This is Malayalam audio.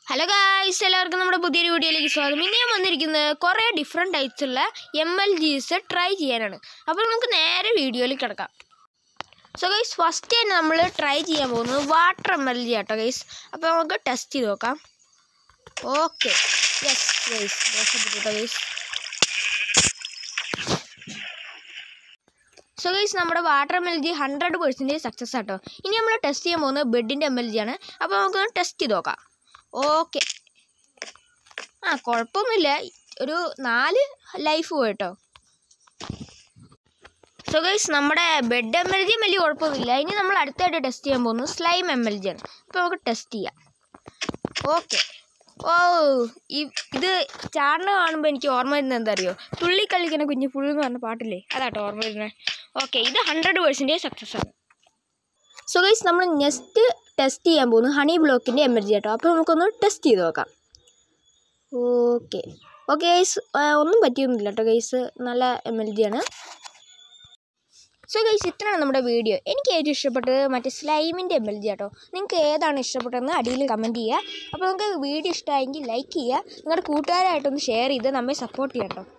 ഹലോ ഗായ്സ് എല്ലാവർക്കും നമ്മുടെ പുതിയൊരു വീഡിയോയിലേക്ക് സ്വാഗതം ഇനി ഞാൻ വന്നിരിക്കുന്നത് കുറേ ഡിഫറെൻറ്റ് ടൈപ്സ് ഉള്ള എം എൽ ജീസ് ട്രൈ ചെയ്യാനാണ് അപ്പോൾ നമുക്ക് നേരെ വീഡിയോയിൽ കിടക്കാം സോ ഗൈസ് ഫസ്റ്റ് തന്നെ നമ്മൾ ട്രൈ ചെയ്യാൻ പോകുന്നത് വാട്ടർ എം എൽ ജി ആട്ടോ ഗൈസ് അപ്പോൾ നമുക്ക് ടെസ്റ്റ് ചെയ്ത് നോക്കാം ഓക്കെ യെസ് ഗൈസ് രക്ഷപ്പെട്ടോ ഗൈസ് സോ ഗൈസ് നമ്മുടെ water M L G hundred percentage success ആട്ടോ ഇനി നമ്മൾ ടെസ്റ്റ് ചെയ്യാൻ പോകുന്നത് ബെഡിൻ്റെ എം എൽ ജി ആണ് അപ്പോൾ നമുക്ക് ടെസ്റ്റ് ചെയ്ത് നോക്കാം ഓക്കെ ആ കുഴപ്പമൊന്നുമില്ല ഒരു നാല് ലൈഫ് പോയിട്ടോ സോ ഗൈസ് നമ്മുടെ ബെഡ് എം എൽ ജി വലിയ കുഴപ്പമൊന്നുമില്ല ഇനി നമ്മൾ അടുത്തായിട്ട് ടെസ്റ്റ് ചെയ്യാൻ പോകുന്നത് സ്ലൈം എം എൽ ജി ആണ് അപ്പോൾ നമുക്ക് ടെസ്റ്റ് ചെയ്യാം ഓക്കെ ഓ ഈ ഇത് ചാടണ കാണുമ്പോൾ എനിക്ക് ഓർമ്മ വരുന്നത് എന്താ അറിയോ തുള്ളി കളിക്കുന്ന കുഞ്ഞു പുഴു എന്ന് പറഞ്ഞ പാട്ടില്ലേ അതാട്ടോ ഓർമ്മ വരുന്നത് ഓക്കെ ഇത് ഹൺഡ്രഡ് പേഴ്സൻറ്റേജ് സക്സസ് ആണ് സോ ഗൈസ് നമ്മൾ നെക്സ്റ്റ് ടെസ്റ്റ് ചെയ്യാൻ പോകുന്നത് ഹണി ബ്ലോക്കിൻ്റെ എമർജി കേട്ടോ അപ്പോൾ നമുക്കൊന്ന് ടെസ്റ്റ് ചെയ്ത് നോക്കാം ഓക്കെ ഓക്കെ ഗൈസ് ഒന്നും പറ്റിയൊന്നുമില്ല കേട്ടോ ഗൈസ് നല്ല എം എൽ ജി ആണ് സോ ഗൈസ് ഇത്രയാണ് നമ്മുടെ വീഡിയോ എനിക്ക് ഏറ്റവും ഇഷ്ടപ്പെട്ടത് മറ്റേ സ്ലൈമിൻ്റെ എം എൽ ജി കേട്ടോ നിങ്ങൾക്ക് ഏതാണ് ഇഷ്ടപ്പെട്ടതെന്ന് അടിയിൽ കമൻറ്റ് ചെയ്യുക അപ്പോൾ നിങ്ങൾക്ക് വീഡിയോ ഇഷ്ടമായെങ്കിൽ ലൈക്ക് ചെയ്യുക നിങ്ങളുടെ കൂട്ടുകാരായിട്ടൊന്ന് ഷെയർ ചെയ്ത് നമ്മെ സപ്പോർട്ട് ചെയ്യാം കേട്ടോ